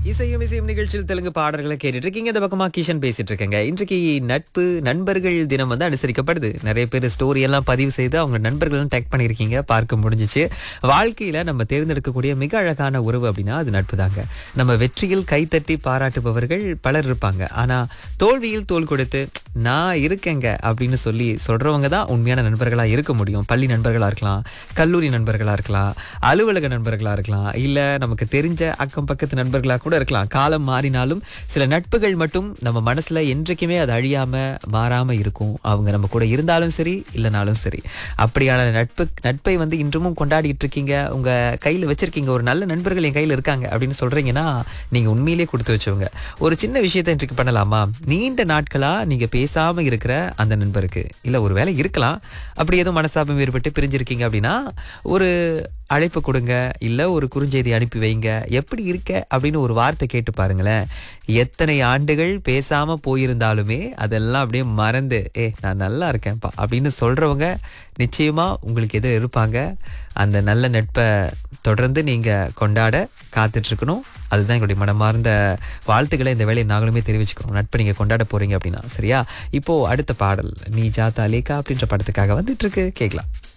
இசையும் இசையும் நிகழ்ச்சியில் தெலுங்கு பாடல்களை கேட்டுட்டு இருக்கீங்க இந்த பக்கமா கிஷன் பேசிட்டு இருக்கேங்க இன்றைக்கு நட்பு நண்பர்கள் தினம் வந்து அனுசரிக்கப்படுது நிறைய பேர் ஸ்டோரி எல்லாம் பதிவு செய்து அவங்க நண்பர்களும் டேக் பண்ணியிருக்கீங்க பார்க்க முடிஞ்சிச்சு வாழ்க்கையில நம்ம தேர்ந்தெடுக்கக்கூடிய மிக அழகான உறவு அப்படின்னா அது நட்பு தாங்க நம்ம வெற்றியில் கைத்தட்டி பாராட்டுபவர்கள் பலர் இருப்பாங்க ஆனா தோல்வியில் தோல் கொடுத்து நான் இருக்கேங்க அப்படின்னு சொல்லி சொல்றவங்க தான் உண்மையான நண்பர்களா இருக்க முடியும் பள்ளி நண்பர்களா இருக்கலாம் கல்லூரி நண்பர்களா இருக்கலாம் அலுவலக நண்பர்களா இருக்கலாம் இல்ல நமக்கு தெரிஞ்ச அக்கம் பக்கத்து நண்பர்களா கூட இருக்கலாம் காலம் மாறினாலும் சில நட்புகள் மட்டும் நம்ம மனசுல என்றைக்குமே அது அழியாம மாறாம இருக்கும் அவங்க நம்ம கூட இருந்தாலும் சரி இல்லைனாலும் சரி அப்படியான நட்பு நட்பை வந்து இன்றமும் கொண்டாடிட்டு இருக்கீங்க உங்க கையில வச்சிருக்கீங்க ஒரு நல்ல நண்பர்கள் என் கையில இருக்காங்க அப்படின்னு சொல்றீங்கன்னா நீங்க உண்மையிலேயே கொடுத்து வச்சவங்க ஒரு சின்ன விஷயத்தை இன்றைக்கு பண்ணலாமா நீண்ட நாட்களா நீங்க பேசாம இருக்கிற அந்த நண்பருக்கு இல்ல ஒரு வேலை இருக்கலாம் அப்படி எதுவும் மனசாபம் ஏற்பட்டு பிரிஞ்சிருக்கீங்க அப்படின்னா ஒரு அழைப்பு கொடுங்க இல்ல ஒரு குறுஞ்செய்தி அனுப்பி வைங்க எப்படி இருக்க அப்படின்னு ஒரு வார்த்தை கேட்டு பாருங்களேன் எத்தனை ஆண்டுகள் பேசாம போயிருந்தாலுமே அதெல்லாம் அப்படியே மறந்து ஏ நான் நல்லா இருக்கேன்ப்பா அப்படின்னு சொல்றவங்க நிச்சயமா உங்களுக்கு எது இருப்பாங்க அந்த நல்ல நட்பை தொடர்ந்து நீங்க கொண்டாட காத்துட்டு இருக்கணும் அதுதான் எங்களுடைய மனமார்ந்த வாழ்த்துக்களை இந்த வேலையை நாங்களுமே தெரிவிச்சுக்கிறோம் நட்பை நீங்க கொண்டாட போறீங்க அப்படின்னா சரியா இப்போ அடுத்த பாடல் நீ ஜாத்தா லேக்கா அப்படின்ற படத்துக்காக வந்துட்டு இருக்கு கேட்கலாம்